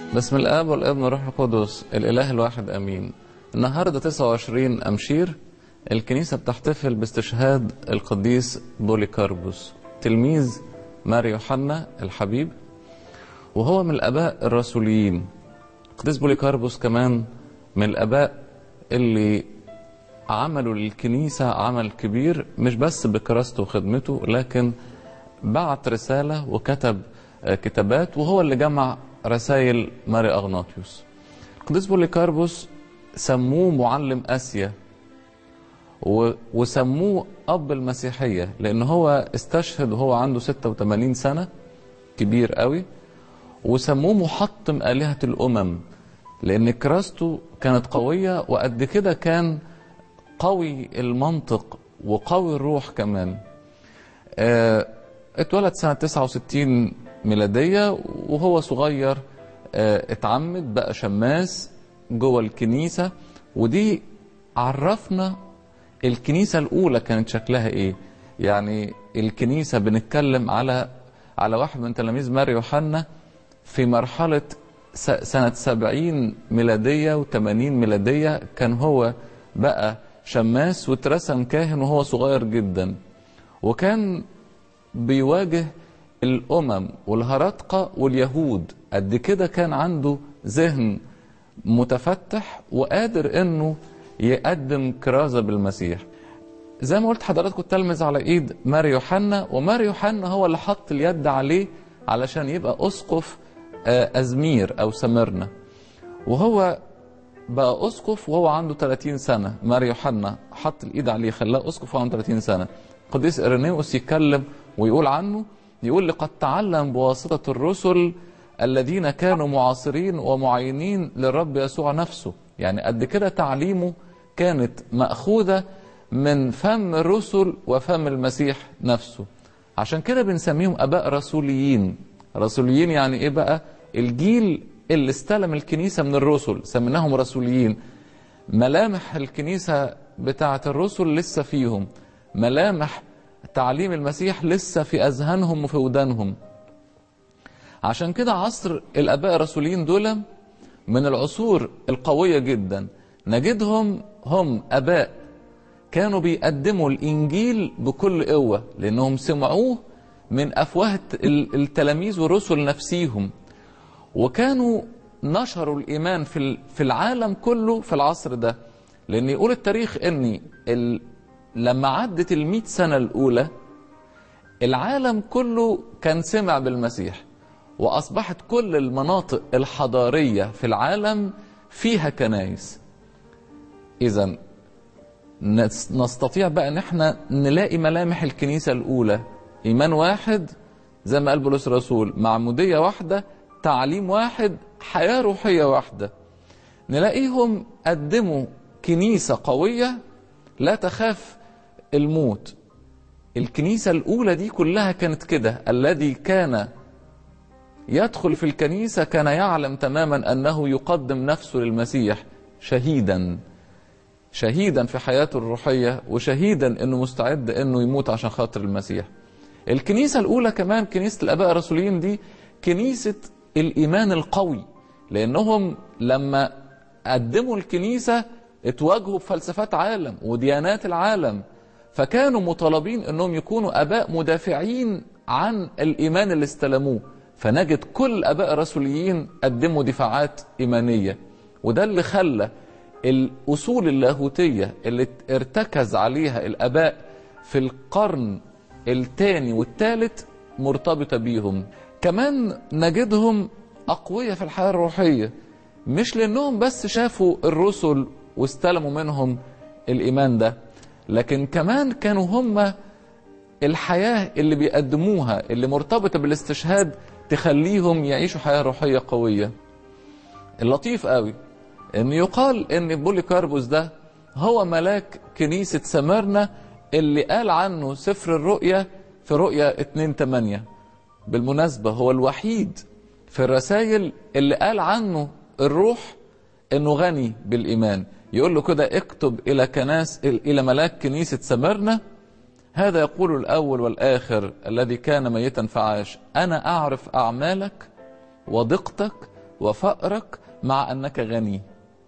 بسم الاب والابن والروح القدس الاله الواحد امين النهارده 29 امشير الكنيسه بتحتفل باستشهاد القديس بوليكاربوس تلميذ ماري يوحنا الحبيب وهو من الاباء الرسوليين القديس بوليكاربوس كمان من الاباء اللي عملوا للكنيسه عمل كبير مش بس بكراسته وخدمته لكن بعت رساله وكتب كتابات وهو اللي جمع رسائل ماري أغناطيوس القديس بوليكاربوس سموه معلم آسيا و... وسموه أب المسيحية لأن هو استشهد وهو عنده 86 سنة كبير قوي وسموه محطم آلهة الأمم لأن كراسته كانت قوية وقد كده كان قوي المنطق وقوي الروح كمان اه اتولد سنة 69 ميلادية وهو صغير اه اتعمد بقى شماس جوه الكنيسة ودي عرفنا الكنيسة الأولى كانت شكلها إيه يعني الكنيسة بنتكلم على على واحد من تلاميذ ماري يوحنا في مرحلة سنة سبعين ميلادية وثمانين ميلادية كان هو بقى شماس واترسم كاهن وهو صغير جدا وكان بيواجه الأمم والهرطقة واليهود قد كده كان عنده ذهن متفتح وقادر انه يقدم كرازة بالمسيح زي ما قلت حضراتكم تلمذ على ايد ماري يوحنا وماري يوحنا هو اللي حط اليد عليه علشان يبقى اسقف ازمير او سمرنا وهو بقى اسقف وهو عنده 30 سنه ماري يوحنا حط الايد عليه خلاه اسقف وهو عنده 30 سنه قديس ارينيوس يتكلم ويقول عنه يقول لقد تعلم بواسطه الرسل الذين كانوا معاصرين ومعينين للرب يسوع نفسه يعني قد كده تعليمه كانت مأخوذة من فم الرسل وفم المسيح نفسه عشان كده بنسميهم أباء رسوليين رسوليين يعني إيه بقى الجيل اللي استلم الكنيسة من الرسل سميناهم رسوليين ملامح الكنيسة بتاعة الرسل لسه فيهم ملامح تعليم المسيح لسه في أذهانهم وفي ودانهم عشان كده عصر الاباء الرسوليين دول من العصور القويه جدا نجدهم هم اباء كانوا بيقدموا الانجيل بكل قوه لانهم سمعوه من افواه التلاميذ والرسل نفسيهم وكانوا نشروا الايمان في في العالم كله في العصر ده لان يقول التاريخ ان ال... لما عدت ال سنه الاولى العالم كله كان سمع بالمسيح واصبحت كل المناطق الحضاريه في العالم فيها كنايس اذا نستطيع بقى ان احنا نلاقي ملامح الكنيسه الاولى ايمان واحد زي ما قال بولس الرسول معموديه واحده تعليم واحد حياه روحيه واحده نلاقيهم قدموا كنيسه قويه لا تخاف الموت الكنيسه الاولى دي كلها كانت كده الذي كان يدخل في الكنيسة كان يعلم تماما أنه يقدم نفسه للمسيح شهيدا شهيدا في حياته الروحية وشهيدا أنه مستعد أنه يموت عشان خاطر المسيح الكنيسة الأولى كمان كنيسة الآباء الرسوليين دي كنيسة الإيمان القوي لأنهم لما قدموا الكنيسة اتواجهوا بفلسفات عالم وديانات العالم فكانوا مطالبين أنهم يكونوا آباء مدافعين عن الإيمان اللي استلموه فنجد كل الاباء الرسوليين قدموا دفاعات ايمانيه وده اللي خلى الاصول اللاهوتيه اللي ارتكز عليها الاباء في القرن الثاني والثالث مرتبطه بيهم كمان نجدهم اقوياء في الحياه الروحيه مش لانهم بس شافوا الرسل واستلموا منهم الايمان ده لكن كمان كانوا هم الحياه اللي بيقدموها اللي مرتبطه بالاستشهاد تخليهم يعيشوا حياة روحية قوية اللطيف قوي ان يقال ان بوليكاربوس ده هو ملاك كنيسة سمرنا اللي قال عنه سفر الرؤيا في رؤيا 2 8 بالمناسبة هو الوحيد في الرسائل اللي قال عنه الروح انه غني بالايمان يقول له كده اكتب الى كناس الى ملاك كنيسة سمرنا هذا يقول الأول والآخر الذي كان ميتا فعاش أنا أعرف أعمالك ودقتك وفقرك مع أنك غني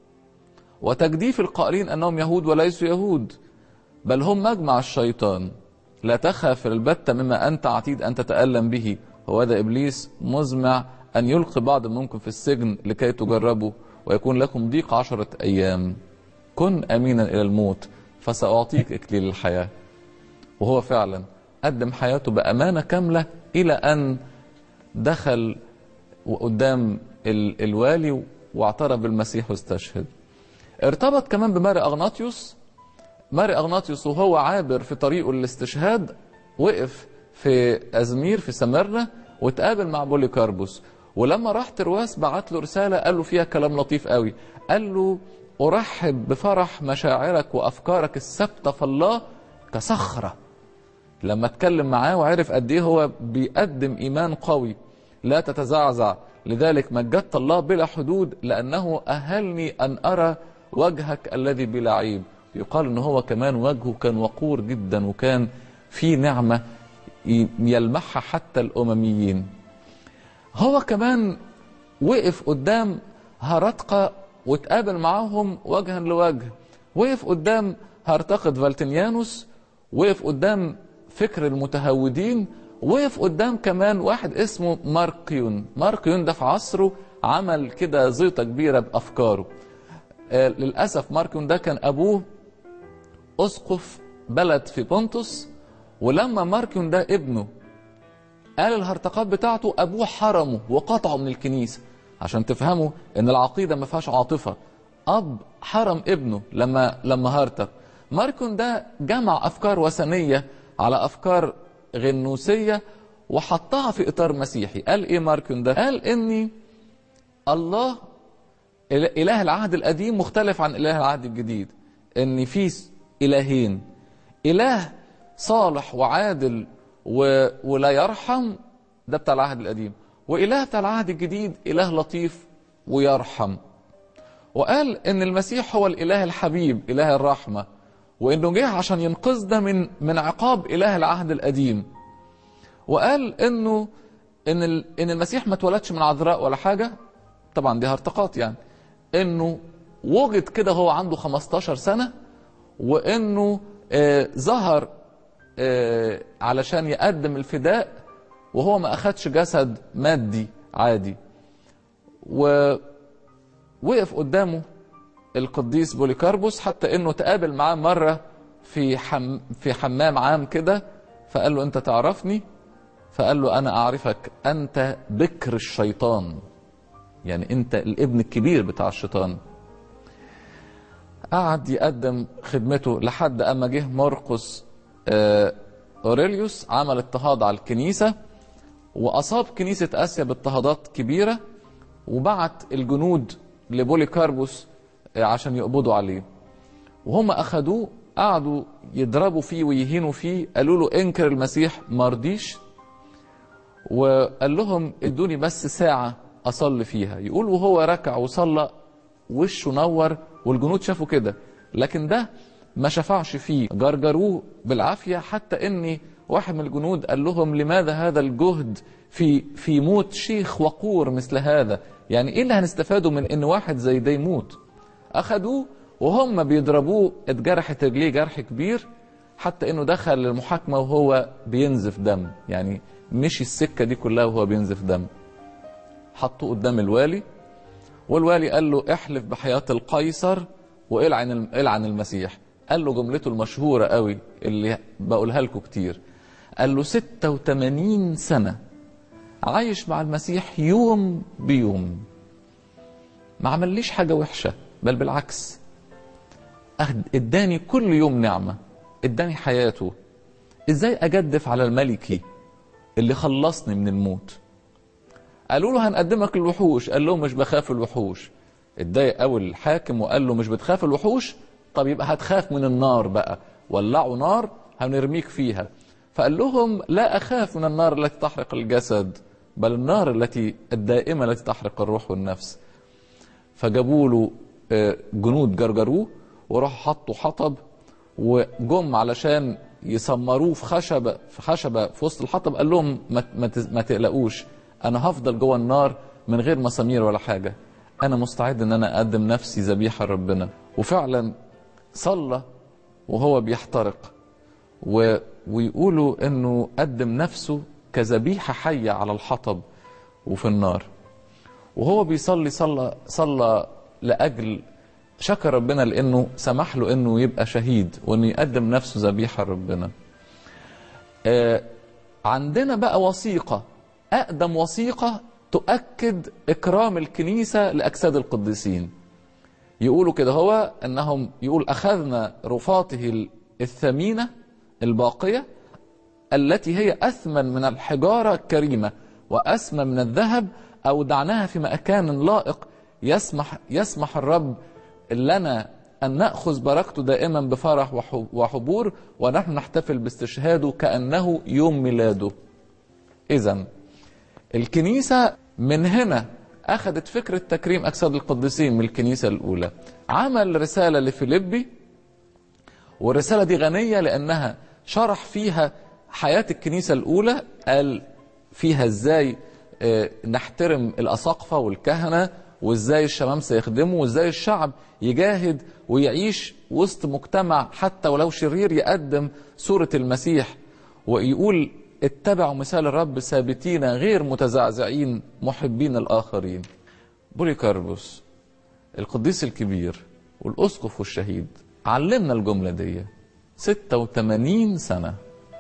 وتجديف القائلين أنهم يهود وليسوا يهود بل هم مجمع الشيطان لا تخف البتة مما أنت عتيد أن تتألم به هو ذا إبليس مزمع أن يلقي بعض منكم في السجن لكي تجربوا ويكون لكم ضيق عشرة أيام كن أمينا إلى الموت فسأعطيك إكليل الحياة وهو فعلا قدم حياته بأمانة كاملة إلى أن دخل قدام ال- الوالي واعترف بالمسيح واستشهد ارتبط كمان بماري أغناطيوس ماري أغناطيوس وهو عابر في طريقه للاستشهاد وقف في أزمير في سمرنا واتقابل مع بوليكاربوس ولما راح ترواس بعت له رسالة قال له فيها كلام لطيف قوي قال له أرحب بفرح مشاعرك وأفكارك الثابتة في الله كصخرة لما اتكلم معاه وعرف قد ايه هو بيقدم ايمان قوي لا تتزعزع لذلك مجدت الله بلا حدود لانه اهلني ان ارى وجهك الذي بلا عيب يقال ان هو كمان وجهه كان وقور جدا وكان في نعمه ي- يلمحها حتى الامميين هو كمان وقف قدام هرطقة واتقابل معاهم وجها لوجه وقف قدام هرطقة فالتينيانوس وقف قدام فكر المتهودين وقف قدام كمان واحد اسمه ماركيون ماركيون ده في عصره عمل كده زيطة كبيرة بأفكاره آه للأسف ماركيون ده كان أبوه أسقف بلد في بونتوس ولما ماركيون ده ابنه قال الهرطقات بتاعته ابوه حرمه وقطعه من الكنيسه عشان تفهموا ان العقيده ما فيهاش عاطفه اب حرم ابنه لما لما هرطق ماركون ده جمع افكار وثنيه على افكار غنوسيه وحطها في اطار مسيحي قال ايه ماركون ده قال اني الله إله- اله العهد القديم مختلف عن اله العهد الجديد ان في الهين اله صالح وعادل و... ولا يرحم ده بتاع العهد القديم واله بتاع العهد الجديد اله لطيف ويرحم وقال ان المسيح هو الاله الحبيب اله الرحمه وانه جه عشان ينقذنا من من عقاب اله العهد القديم وقال انه ان ال... ان المسيح ما اتولدش من عذراء ولا حاجه طبعا دي هرطقات يعني انه وجد كده هو عنده 15 سنه وانه آه ظهر آه علشان يقدم الفداء وهو ما اخدش جسد مادي عادي ووقف قدامه القديس بوليكاربوس حتى انه تقابل معاه مره في حم في حمام عام كده فقال له انت تعرفني فقال له انا اعرفك انت بكر الشيطان يعني انت الابن الكبير بتاع الشيطان قعد يقدم خدمته لحد اما جه مرقس آه، اوريليوس عمل اضطهاد على الكنيسه واصاب كنيسه اسيا باضطهادات كبيره وبعت الجنود لبوليكاربوس آه، عشان يقبضوا عليه وهم اخدوه قعدوا يضربوا فيه ويهينوا فيه قالوا له انكر المسيح ما رضيش وقال لهم ادوني بس ساعة أصلي فيها يقول وهو ركع وصلى وشه نور والجنود شافوا كده لكن ده ما شفعش فيه جرجروه بالعافية حتى إني واحد من الجنود قال لهم لماذا هذا الجهد في في موت شيخ وقور مثل هذا يعني ايه اللي هنستفاده من ان واحد زي ده يموت اخدوه وهم بيضربوه اتجرحت رجليه جرح كبير حتى انه دخل المحاكمه وهو بينزف دم يعني مشي السكه دي كلها وهو بينزف دم حطوه قدام الوالي والوالي قال له احلف بحياه القيصر والعن العن المسيح قال له جملته المشهوره قوي اللي بقولها لكم كتير قال له 86 سنه عايش مع المسيح يوم بيوم ما عمليش حاجه وحشه بل بالعكس أخد- اداني كل يوم نعمه اداني حياته ازاي اجدف على الملكي اللي خلصني من الموت قالوا له هنقدمك الوحوش قال لهم مش بخاف الوحوش اتضايق قوي الحاكم وقال له مش بتخاف الوحوش طب يبقى هتخاف من النار بقى ولعوا نار هنرميك فيها فقال لهم لا اخاف من النار التي تحرق الجسد بل النار التي الدائمه التي تحرق الروح والنفس فجابوا له آه، جنود جرجروه وراحوا حطوا حطب وجم علشان يسمروه في خشبه في خشبه في وسط الحطب قال لهم ما ما تز- ما تقلقوش انا هفضل جوه النار من غير مسامير ولا حاجة أنا مستعد إن أنا أقدم نفسي ذبيحة لربنا وفعلا صلى وهو بيحترق و... ويقولوا إنه قدم نفسه كذبيحة حية على الحطب وفي النار وهو بيصلي صلى صلى لأجل شكر ربنا لأنه سمح له إنه يبقى شهيد وإنه يقدم نفسه ذبيحة لربنا آه عندنا بقى وثيقة أقدم وثيقة تؤكد إكرام الكنيسة لأجساد القديسين يقولوا كده هو أنهم يقول أخذنا رفاته الثمينة الباقية التي هي أثمن من الحجارة الكريمة وأثمن من الذهب أودعناها في مكان لائق يسمح يسمح الرب لنا أن نأخذ بركته دائما بفرح وحبور ونحن نحتفل باستشهاده كأنه يوم ميلاده إذا الكنيسة من هنا أخذت فكرة تكريم أجساد القديسين من الكنيسة الأولى عمل رسالة لفيليبي والرسالة دي غنية لأنها شرح فيها حياة الكنيسة الأولى قال فيها إزاي نحترم الأساقفة والكهنة وإزاي الشمامسة يخدموا وإزاي الشعب يجاهد ويعيش وسط مجتمع حتى ولو شرير يقدم صورة المسيح ويقول اتبعوا مثال الرب ثابتين غير متزعزعين محبين الآخرين بوليكاربوس القديس الكبير والأسقف والشهيد علمنا الجملة دي 86 سنة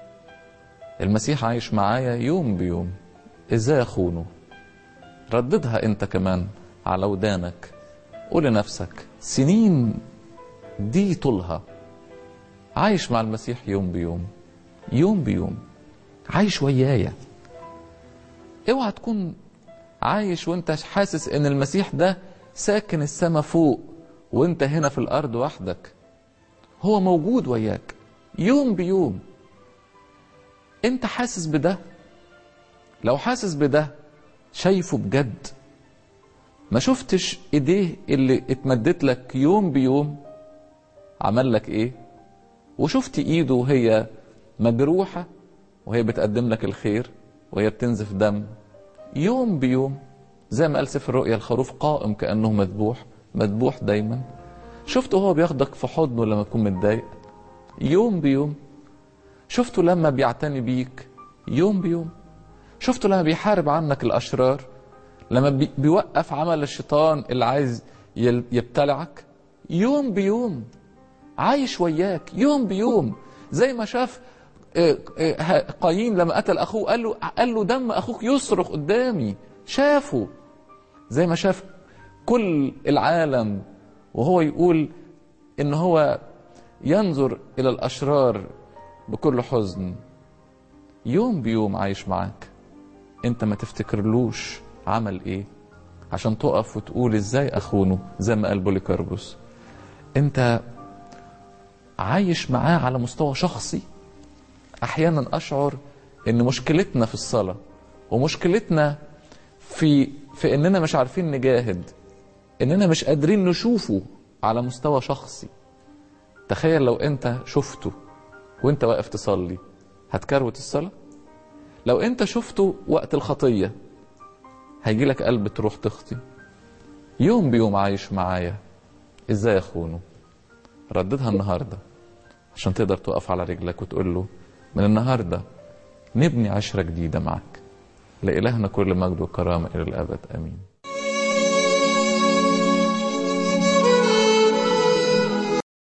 المسيح عايش معايا يوم بيوم ازاي اخونه رددها انت كمان على ودانك قول لنفسك سنين دي طولها عايش مع المسيح يوم بيوم يوم بيوم عايش ويايا اوعى تكون عايش وانت حاسس ان المسيح ده ساكن السما فوق وانت هنا في الارض وحدك هو موجود وياك يوم بيوم انت حاسس بده لو حاسس بده شايفه بجد ما شفتش ايديه اللي اتمدت لك يوم بيوم عمل لك ايه وشفت ايده وهي مجروحة وهي بتقدم لك الخير وهي بتنزف دم يوم بيوم زي ما قال سفر الرؤيا الخروف قائم كأنه مذبوح مذبوح دايما شفته هو بياخدك في حضنه لما تكون متضايق يوم بيوم شفته لما بيعتني بيك يوم بيوم شفته لما بيحارب عنك الأشرار لما بي بيوقف عمل الشيطان اللي عايز يبتلعك يوم بيوم عايش وياك يوم بيوم زي ما شاف قايين لما قتل اخوه قال له قال له دم اخوك يصرخ قدامي شافه زي ما شاف كل العالم وهو يقول ان هو ينظر الى الاشرار بكل حزن يوم بيوم عايش معاك انت ما تفتكرلوش عمل ايه عشان تقف وتقول ازاي اخونه زي ما قال بوليكاربوس انت عايش معاه على مستوى شخصي احيانا اشعر ان مشكلتنا في الصلاه ومشكلتنا في في اننا مش عارفين نجاهد اننا مش قادرين نشوفه على مستوى شخصي تخيل لو انت شفته وانت واقف تصلي هتكروت الصلاه لو انت شفته وقت الخطيه هيجي لك قلب تروح تخطي يوم بيوم عايش معايا ازاي اخونه رددها النهارده عشان تقدر تقف على رجلك وتقول له من النهارده نبني عشره جديده معك لإلهنا كل مجد وكرامه الى الابد امين